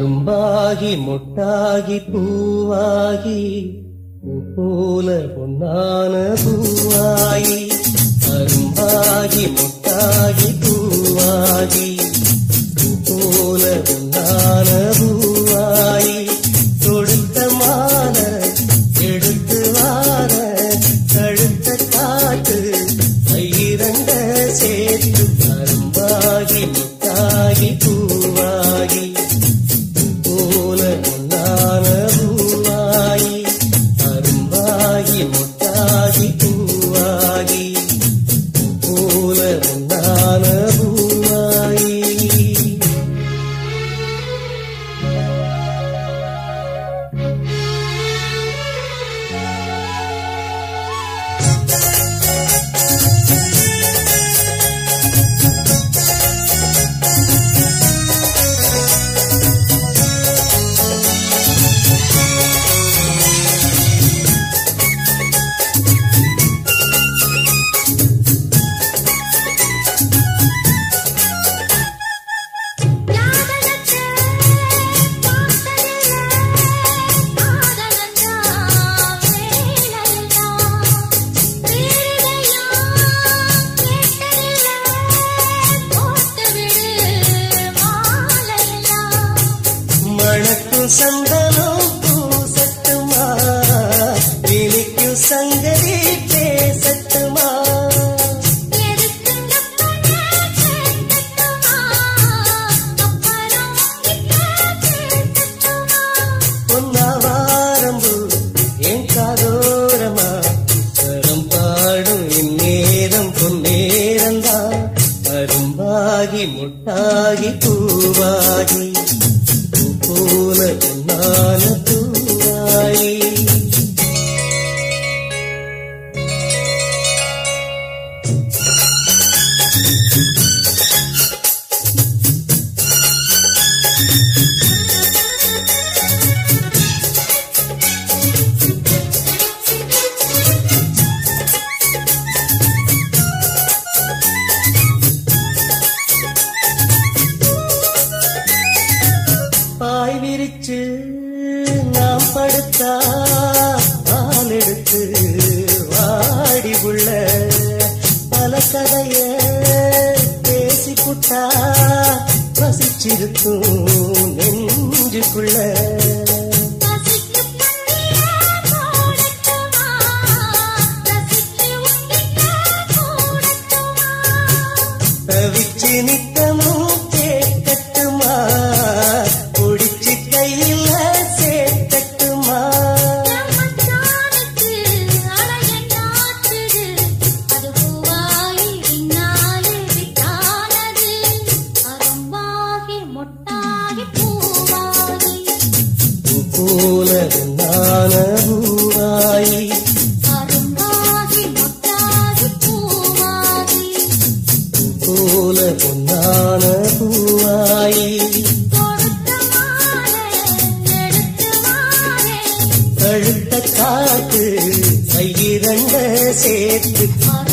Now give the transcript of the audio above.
அரும்பாகி முட்டாகி பூவாகி பூ போல பொன்னான பூவாகி அரும்பாகி முட்டாகி பூவாகி பூ போல பொன்னான பூவாகி தொடுத்த மால எடுத்து வார கழுத்த காட்டு கையிரண்ட சேர்த்து அரும்பாகி முட்டாகி பூவாகி போல பொன்னான பூவாகி அரும்பாகி முட்டாகி பூவாகி போல பொன்னான பூவாகி யாதனச்சே பார்த்ததில்ல ஆதனஞ்சா வேலையா வேலையா கேட்டதில்ல போட்டு விடு மாலையா மணக்கும் சந்தனம் பூசட்டுமா இனிக்கும் சங்கதி பேசட்டுமா எதுக்குங்க பண்ண கேட்கட்டுமா அப்புறம் கிட்ட கேட்கட்டுமா பொன்னாவாரம்பு என் காதோரமா தரம் பாடும் இந்நேரம் பொன்னேரந்தான் அரும்பாகி முட்டாகி பூவாகி பூ போல பொன்னான பூவாயி பாய் விரிச்சு நாம் படுத்தா பால் எடுத்து வாடி உள்ள பல கதைய பேசி புட்டா வசிச்சிருக்கும் நெஞ்சுக்குள்ள ரசிக்கு பண்ணிய போடட்டுமா ரசிக்கு உங்கிட்ட போடட்டுமா தவிச்சு நித்தமும் கேட்கட்டுமா பிடிச்சு கையில சேர்க்கட்டுமா மச்சானுக்கு அலைய நாட்டுது அது பூவாகி பின்னாலே விட்டானது அரும்பாகி மொட்டாகி பூவாகி பூ போல நான பூவாயி அரும்பாகி மொட்டாகி பூவாகி போல பொன்னான பூவாயி கொடுத்த மாலை எடுத்து மாறே கழுத்த காட்டு கையிரண்ட சேர்த்து அரும்பாகி